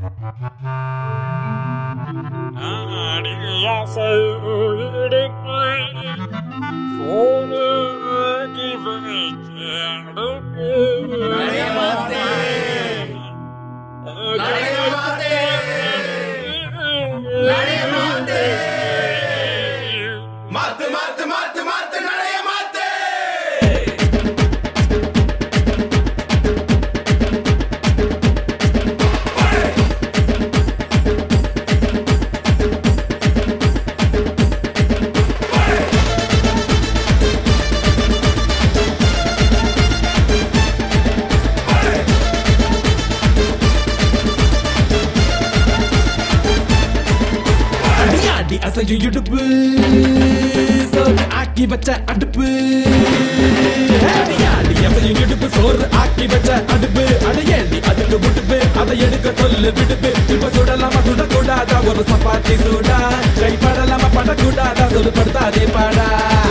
மாத்து மாத்து மாத்து மாத்து நடைய மாத்து அடியாடி அசையும் இடுப்பு சோறு ஆக்கி வச்ச அடுப்பு அடியாடி அசையும் இடுப்பு சோறு ஆக்கி வச்ச அடுப்பு அடையேண்டி அதுக்கு விடுப்பு அதை எடுக்க சொல்லு விடுப்பு இப்ப சுடலாமா சுடக்கூடாதா ஒரு சப்பாத்தி சூடா கைப்படலாமா படக்கூடாதா சொல்லு படுத்தாதே பாடா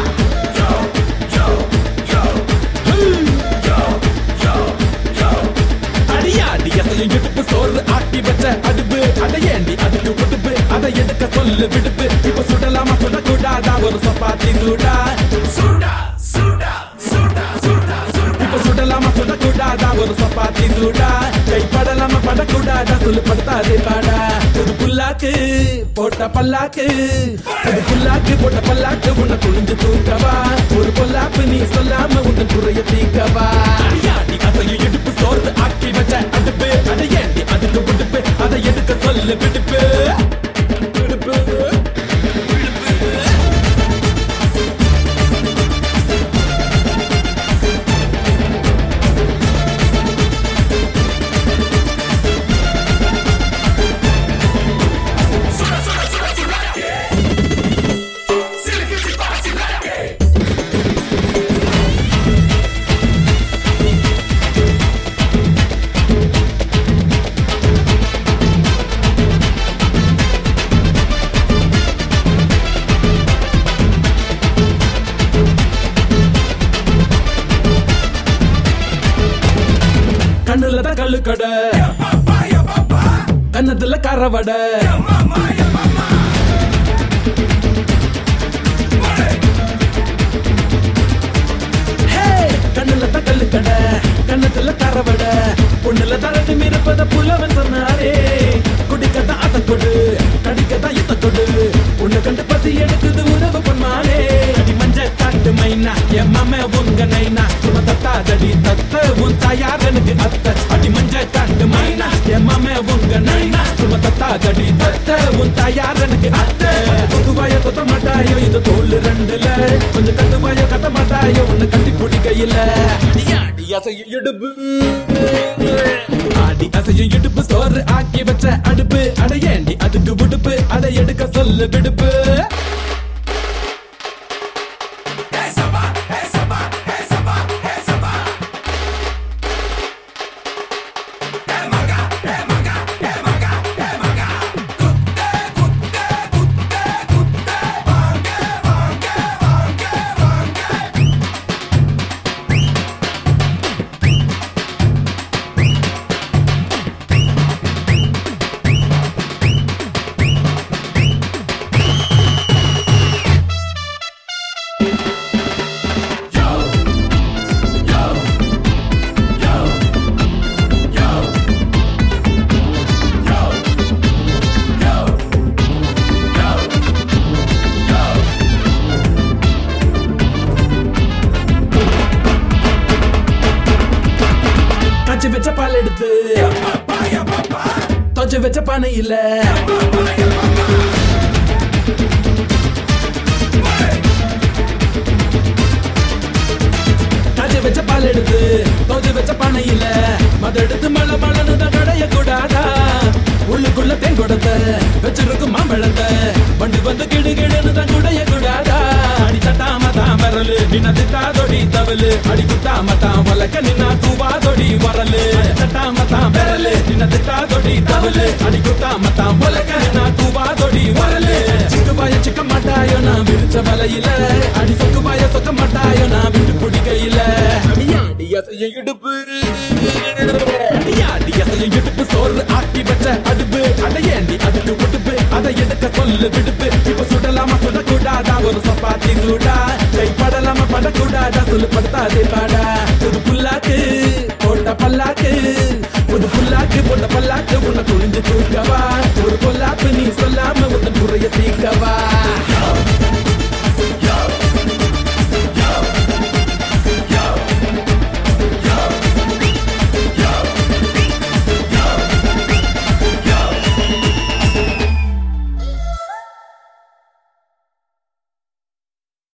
அடியாடி அசையும் இடுப்பு சோறு ஆக்கி வச்ச அடுப்பு அடையேண்டி அதுக்கு விடுப்பு அதை எடுக்க சொல்லு விடுப்பு இப்ப சுடலாமா சுடக்கூடாதா ஒரு சப்பாத்தி சூடா சுடா சுடா சுடா சுடா சுடா இப்ப சுடலாமா சுடக்கூடாதா ஒரு சப்பாத்தி சூடா கைப்படலாமா படக்கூடாதா சொல்லு படுத்தாதே பாடா ஒரு புல்லாக்கு போட்ட பல்லாக்கு ஒரு புல்லாக்கு போட்ட பல்லாக்கு உன்னை குளிஞ்சு தூக்கவா ஒரு பொல்லாப்பு நீ சொல்லாம உன்னை குறைய தீக்கவா அடியாடி அசையும் இடுப்பு சோறு ஆக்கி வச்ச அடுப்பு அதை ஏண்டி அதுக்கு விடுப்பு அதை எடுக்க சொல்லு விடுப்பு விடுப்பு சுடா சுடா சுடா சுடா சிலுக்கு சிப்பா சிலாக்கே கண்ணுல தான் கல்லு கடை கண்ணத்துல கரவடை ஹே! கண்ணுல தான் கல்லு கடை கண்ணத்துல கரவடை பொண்ணுல தரட்டு மிரப்பத புலவன் சொன்னாரே குடிக்கத்தான் அத கொடு கடிக்கத்தான் இத்த கொடு உன்னை கண்டு பசி எடுக்குது உறவு பொன்மானே அடி மஞ்ச காட்டு மைனா என் மாம உங்க நைனா சும தத்தாதடி தத்த உன் தாயார் எனக்கு அத்த அடி மஞ்ச காட்டு மைனா என் மாம உங்க நைனா சும தத்தாதடி தத்த உன் தாயார் எனக்கு அத்த பொதுவாய கொத்த மாட்டாயோ இது தோல் ரெண்டுல கொஞ்சம் கட்டுவாயோ கட்ட மாட்டாயோ உன்னை கட்டி பிடிக்கையில அடி அசையும் இடுப்பு ஆடி அசையும் இடுப்பு சோறு ஆக்கி வச்ச அடுப்பு அடையேண்டி அதுக்கு விடுப்பு அதை எடுக்க சொல்லு விடுப்பு Hey saba, hey saba, hey saba, hey saba. Hey maga, hey maga, hey maga, hey maga. Kutte, kutte, kutte, kutte. Vange, vange, vange, vange. காய்ச்சி வச்ச பால் எடுத்து தொச்சு வச்ச பானை இல்ல காய்ச்சி வச்ச பால் எடுத்து தொச்சு வச்ச பானை இல்ல மத எடுத்து மழை மழனு தான் கடைய கூடாதா உள்ளுக்குள்ள தேங்கொடத்த வச்சிருக்கும் மாம்பழத்தை வண்டு வந்து கிடு கிடுன்னு தான் குடைய கூடாதா அடி தட்டாம தான் வரலு நின்ன திட்டாதொடி தவலு அடி குத்தாம தான் வளக்க நின்னா தூவாதொடி வரலு அடி தட்டாம தான் வரலு நின்ன திட்டாதொடி தவலு அடி குத்தாம தான் வளக்க நின்னா தூவாதொடி வரலு சிக்கு பாய சிக்க மாட்டாயோ நான் விரிச்ச வலையில அடி சொக்கு பாய சொக்க மாட்டாயோ நான் விட்டு பிடிக்கையில அடியாடி அசைய இடுப்பு அடியாடி அசைய இடுப்பு சோறு ஆக்கி வச்ச அடுப்பு சொல்லு படுத்தாதே பாடா புது புல்லாக்கு போட்ட பல்லாக்கு புது புல்லாக்கு போட்ட பல்லாக்கு உன்னை குளிஞ்சு தூக்கவா ஒரு பொல்லாப்பு நீ சொல்லாம